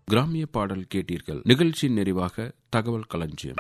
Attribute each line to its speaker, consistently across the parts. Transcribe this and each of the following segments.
Speaker 1: கிராமிய பாடல் கேட்டீர்கள் நிகழ்ச்சி நிறைவாக தகவல் களஞ்சியம்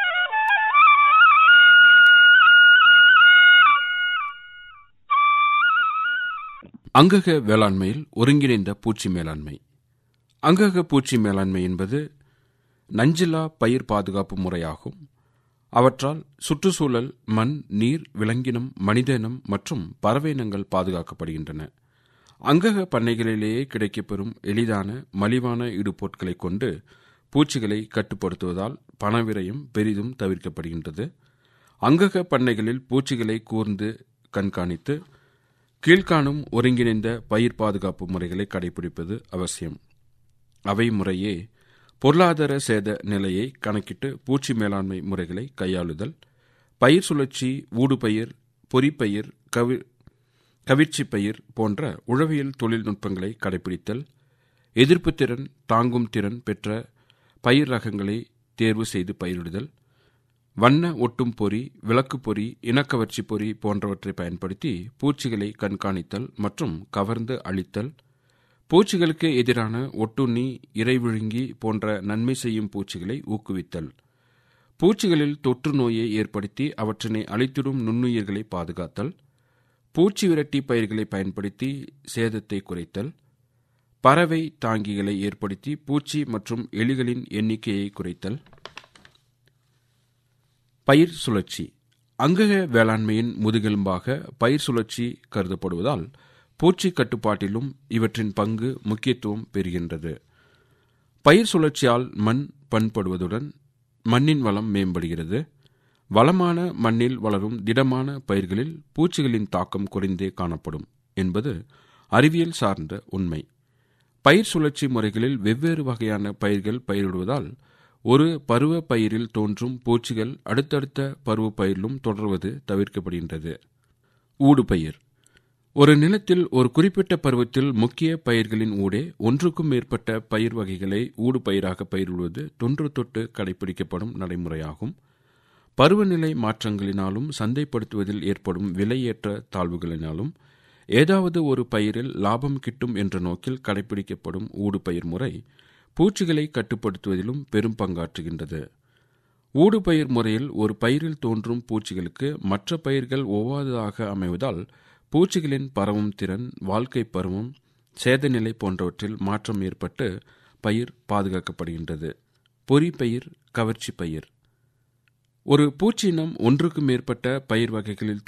Speaker 1: அங்கக வேளாண்மையில் ஒருங்கிணைந்த பூச்சி மேலாண்மை அங்கக பூச்சி மேலாண்மை என்பது நஞ்சில்லா பயிர் பாதுகாப்பு முறையாகும் அவற்றால் சுற்றுச்சூழல் மண் நீர் விலங்கினம் மனிதனம் மற்றும் பறவையினங்கள் பாதுகாக்கப்படுகின்றன அங்கக பண்ணைகளிலேயே கிடைக்கப்பெறும் எளிதான மலிவான இடுபொருட்களை கொண்டு பூச்சிகளை கட்டுப்படுத்துவதால் பணவிரயம் பெரிதும் தவிர்க்கப்படுகின்றது அங்கக பண்ணைகளில் பூச்சிகளை கூர்ந்து கண்காணித்து கீழ்காணும் ஒருங்கிணைந்த பயிர் பாதுகாப்பு முறைகளை கடைபிடிப்பது அவசியம் அவை முறையே பொருளாதார சேத நிலையை கணக்கிட்டு பூச்சி மேலாண்மை முறைகளை கையாளுதல் பயிர் சுழற்சி ஊடுபயிர் பொறிப்பயிர் கவி கவிர்ச்சி பயிர் போன்ற உழவியல் தொழில்நுட்பங்களை கடைபிடித்தல் எதிர்ப்பு திறன் தாங்கும் திறன் பெற்ற பயிர் ரகங்களை தேர்வு செய்து பயிரிடுதல் வண்ண ஒட்டும் பொறி விளக்கு பொறி இனக்கவர்ச்சி பொறி போன்றவற்றை பயன்படுத்தி பூச்சிகளை கண்காணித்தல் மற்றும் கவர்ந்து அழித்தல் பூச்சிகளுக்கு எதிரான ஒட்டுண்ணி இறைவிழுங்கி போன்ற நன்மை செய்யும் பூச்சிகளை ஊக்குவித்தல் பூச்சிகளில் தொற்று நோயை ஏற்படுத்தி அவற்றினை அழித்திடும் நுண்ணுயிர்களை பாதுகாத்தல் பூச்சி விரட்டி பயிர்களை பயன்படுத்தி சேதத்தை குறைத்தல் பறவை தாங்கிகளை ஏற்படுத்தி பூச்சி மற்றும் எலிகளின் எண்ணிக்கையை குறைத்தல் பயிர் சுழற்சி அங்கக வேளாண்மையின் முதுகெலும்பாக பயிர் சுழற்சி கருதப்படுவதால் பூச்சி கட்டுப்பாட்டிலும் இவற்றின் பங்கு முக்கியத்துவம் பெறுகின்றது பயிர் சுழற்சியால் மண் பண்படுவதுடன் மண்ணின் வளம் மேம்படுகிறது வளமான மண்ணில் வளரும் திடமான பயிர்களில் பூச்சிகளின் தாக்கம் குறைந்தே காணப்படும் என்பது அறிவியல் சார்ந்த உண்மை பயிர் சுழற்சி முறைகளில் வெவ்வேறு வகையான பயிர்கள் பயிரிடுவதால் ஒரு பருவ பயிரில் தோன்றும் பூச்சிகள் அடுத்தடுத்த பருவ பயிரிலும் தொடர்வது தவிர்க்கப்படுகின்றது ஊடுபயிர் ஒரு நிலத்தில் ஒரு குறிப்பிட்ட பருவத்தில் முக்கிய பயிர்களின் ஊடே ஒன்றுக்கும் மேற்பட்ட பயிர் வகைகளை ஊடுபயிராக பயிரிடுவது தொன்று தொட்டு கடைபிடிக்கப்படும் நடைமுறையாகும் பருவநிலை மாற்றங்களினாலும் சந்தைப்படுத்துவதில் ஏற்படும் விலையேற்ற தாழ்வுகளினாலும் ஏதாவது ஒரு பயிரில் லாபம் கிட்டும் என்ற நோக்கில் கடைபிடிக்கப்படும் ஊடுபயிர் முறை பூச்சிகளை கட்டுப்படுத்துவதிலும் பெரும் பங்காற்றுகின்றது ஊடுபயிர் முறையில் ஒரு பயிரில் தோன்றும் பூச்சிகளுக்கு மற்ற பயிர்கள் ஒவ்வாததாக அமைவதால் பூச்சிகளின் பரவும் திறன் வாழ்க்கை பருவம் சேதநிலை போன்றவற்றில் மாற்றம் ஏற்பட்டு பயிர் பாதுகாக்கப்படுகின்றது பொறிப்பயிர் கவர்ச்சி பயிர் ஒரு பூச்சியினம் ஒன்றுக்கு மேற்பட்ட பயிர் வகைகளில்